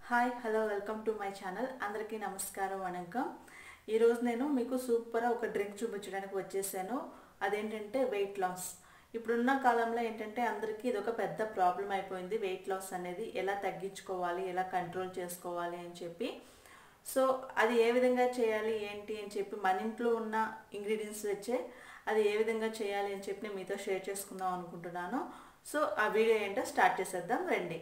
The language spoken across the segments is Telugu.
hi hello welcome to my channel అందరికీ నమస్కారం వణకం ఈరోజు నేను మీకు సూపర్ ఒక డ్రింక్ చూపించడానికి వచ్చేసాను అదేంటంటే వెయిట్ లాస్ ఇప్పుడున్న కాలంలో ఏంటంటే అందరికీ ఇది ఒక పెద్ద ప్రాబ్లం అయిపోయింది వెయిట్ లాస్ అనేది ఎలా తగ్గించుకోవాలి ఎలా కంట్రోల్ చేసుకోవాలి అని చెప్పి సో అది ఏ విధంగా చేయాలి ఏంటి అని చెప్పి మన ఇంట్లో ఉన్న ఇంగ్రీడియంట్స్ వచ్చే అది ఏ విధంగా చేయాలి అని చెప్పి నేను మీతో షేర్ చేసుకుందాం అనుకుంటున్నాను సో ఆ వీడియో ఏంటో స్టార్ట్ చేసేద్దాం రండి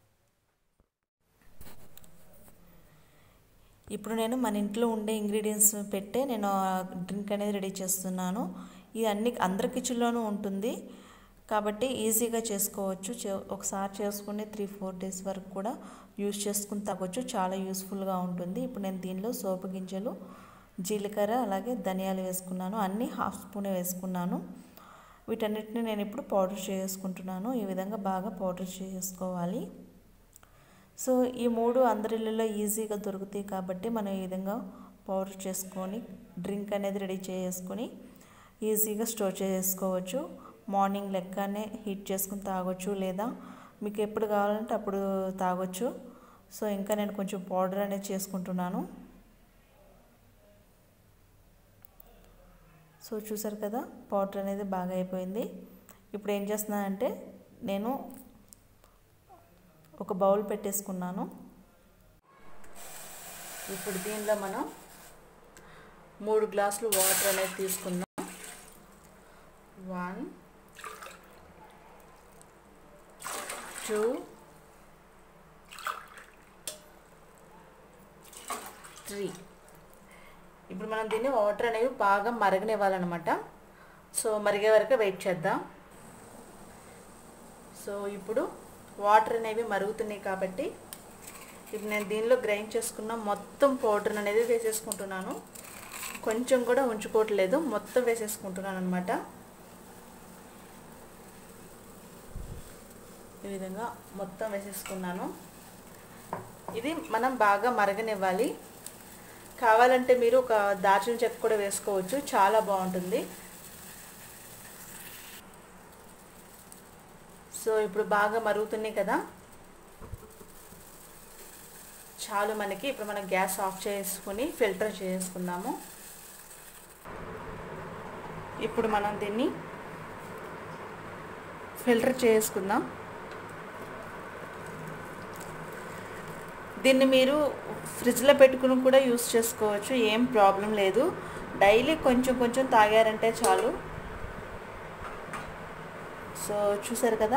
ఇప్పుడు నేను మన ఇంట్లో ఉండే ఇంగ్రీడియంట్స్ పెట్టే నేను డ్రింక్ అనేది రెడీ చేస్తున్నాను ఇది అన్ని అందరి కిచెన్లోనూ ఉంటుంది కాబట్టి ఈజీగా చేసుకోవచ్చు ఒకసారి చేసుకుని త్రీ ఫోర్ డేస్ వరకు కూడా యూస్ చేసుకుని తాగొచ్చు చాలా యూస్ఫుల్గా ఉంటుంది ఇప్పుడు నేను దీనిలో సోపు గింజలు జీలకర్ర అలాగే ధనియాలు వేసుకున్నాను అన్నీ హాఫ్ స్పూనే వేసుకున్నాను వీటన్నిటిని నేను ఇప్పుడు పౌడర్ చేసుకుంటున్నాను ఈ విధంగా బాగా పౌడర్ చేసుకోవాలి సో ఈ మూడు అందరిలో ఈజీగా దొరుకుతాయి కాబట్టి మనం ఈ విధంగా పౌడర్ చేసుకొని డ్రింక్ అనేది రెడీ చేసుకొని ఈజీగా స్టోర్ చేసుకోవచ్చు మార్నింగ్ లెక్కనే హీట్ చేసుకుని తాగొచ్చు లేదా మీకు ఎప్పుడు కావాలంటే అప్పుడు తాగొచ్చు సో ఇంకా నేను కొంచెం పౌడర్ అనేది చేసుకుంటున్నాను సో చూసారు కదా పౌడర్ అనేది బాగా అయిపోయింది ఇప్పుడు ఏం చేస్తున్నానంటే నేను ఒక బౌల్ పెట్టేసుకున్నాను ఇప్పుడు దీనిలో మనం మూడు గ్లాసులు వాటర్ అనేది తీసుకుందాం వన్ టూ త్రీ ఇప్పుడు మనం దీన్ని వాటర్ అనేవి బాగా మరగనివ్వాలన్నమాట సో మరిగే వరకు వెయిట్ చేద్దాం సో ఇప్పుడు వాటర్ అనేవి మరుగుతున్నాయి కాబట్టి ఇప్పుడు నేను దీనిలో గ్రైండ్ చేసుకున్న మొత్తం పౌడర్ అనేది వేసేసుకుంటున్నాను కొంచెం కూడా ఉంచుకోవట్లేదు మొత్తం వేసేసుకుంటున్నాను అనమాట ఈ విధంగా మొత్తం వేసేసుకున్నాను ఇది మనం బాగా మరగనివ్వాలి కావాలంటే మీరు ఒక దాల్చిన చెక్క కూడా వేసుకోవచ్చు చాలా బాగుంటుంది సో ఇప్పుడు బాగా మరుగుతున్నాయి కదా చాలు మనకి ఇప్పుడు మనం గ్యాస్ ఆఫ్ చేసుకుని ఫిల్టర్ చేసుకుందాము ఇప్పుడు మనం దీన్ని ఫిల్టర్ చేసుకుందాం దీన్ని మీరు ఫ్రిడ్జ్లో పెట్టుకుని కూడా యూస్ చేసుకోవచ్చు ఏం ప్రాబ్లం లేదు డైలీ కొంచెం కొంచెం తాగారంటే చాలు సో చూసారు కదా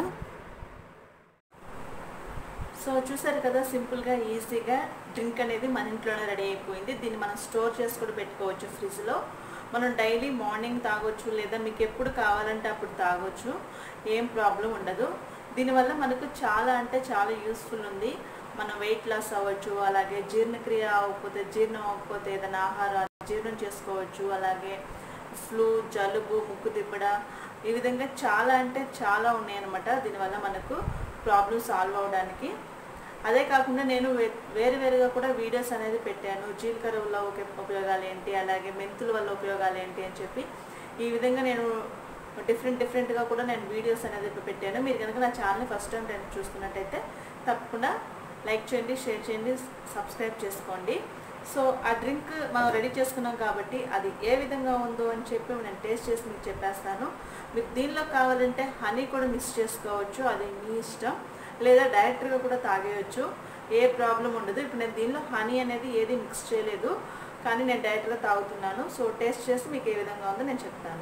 సో చూసారు కదా సింపుల్గా ఈజీగా డ్రింక్ అనేది మన ఇంట్లోనే రెడీ అయిపోయింది దీన్ని మనం స్టోర్ చేసి కూడా పెట్టుకోవచ్చు ఫ్రిడ్జ్లో మనం డైలీ మార్నింగ్ తాగొచ్చు లేదా మీకు ఎప్పుడు కావాలంటే అప్పుడు తాగొచ్చు ఏం ప్రాబ్లం ఉండదు దీనివల్ల మనకు చాలా అంటే చాలా యూస్ఫుల్ ఉంది మనం వెయిట్ లాస్ అవ్వచ్చు అలాగే జీర్ణక్రియ అవ్వకపోతే జీర్ణం అవ్వకపోతే ఏదైనా ఆహారం జీర్ణం చేసుకోవచ్చు అలాగే ఫ్లూ జలుబు ముక్కు దిబ్బడ ఈ విధంగా చాలా అంటే చాలా ఉన్నాయి అనమాట దీనివల్ల మనకు ప్రాబ్లమ్ సాల్వ్ అవడానికి అదే కాకుండా నేను వేరు వేరుగా కూడా వీడియోస్ అనేది పెట్టాను జీలకర్ర వల్ల ఉపయోగాలు ఏంటి అలాగే మెంతుల వల్ల ఉపయోగాలు ఏంటి అని చెప్పి ఈ విధంగా నేను డిఫరెంట్ డిఫరెంట్గా కూడా నేను వీడియోస్ అనేది పెట్టాను మీరు కనుక నా ఛానల్ని ఫస్ట్ టైం నేను చూస్తున్నట్టయితే తప్పకుండా లైక్ చేయండి షేర్ చేయండి సబ్స్క్రైబ్ చేసుకోండి సో ఆ డ్రింక్ మనం రెడీ చేసుకున్నాం కాబట్టి అది ఏ విధంగా ఉందో అని చెప్పి నేను టేస్ట్ చేసి మీకు చెప్పేస్తాను మీకు దీనిలో కావాలంటే హనీ కూడా మిక్స్ చేసుకోవచ్చు అది మీ ఇష్టం లేదా డైరెక్ట్గా కూడా తాగేయచ్చు ఏ ప్రాబ్లం ఉండదు ఇప్పుడు నేను దీనిలో హనీ అనేది ఏది మిక్స్ చేయలేదు కానీ నేను డైరెక్ట్గా తాగుతున్నాను సో టేస్ట్ చేసి మీకు ఏ విధంగా ఉందో నేను చెప్తాను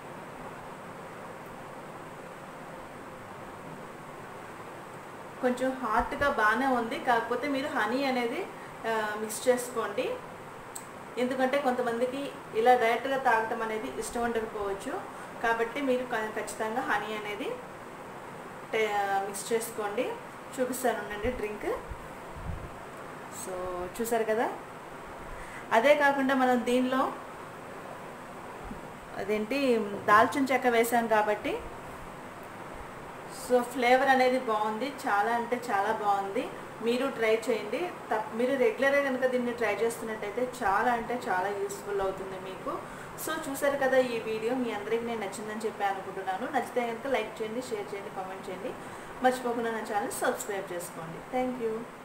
కొంచెం హాట్గా బాగానే ఉంది కాకపోతే మీరు హనీ అనేది మిక్స్ చేసుకోండి ఎందుకంటే కొంతమందికి ఇలా డైరెక్ట్గా తాగటం అనేది ఇష్టం ఉండకపోవచ్చు కాబట్టి మీరు ఖచ్చితంగా హనీ అనేది మిక్స్ చేసుకోండి చూపిస్తాను ఉండండి డ్రింక్ సో చూసారు కదా అదే కాకుండా మనం దీనిలో అదేంటి దాల్చిన చెక్క వేసాం కాబట్టి సో ఫ్లేవర్ అనేది బాగుంది చాలా అంటే చాలా బాగుంది మీరు ట్రై చేయండి తప్ప మీరు రెగ్యులర్గా కనుక దీన్ని ట్రై చేస్తున్నట్టయితే చాలా అంటే చాలా యూస్ఫుల్ అవుతుంది మీకు సో చూసారు కదా ఈ వీడియో మీ అందరికీ నేను నచ్చిందని చెప్పి అనుకుంటున్నాను నచ్చితే కనుక లైక్ చేయండి షేర్ చేయండి కామెంట్ చేయండి మర్చిపోకుండా నా ఛానల్ సబ్స్క్రైబ్ చేసుకోండి థ్యాంక్ యూ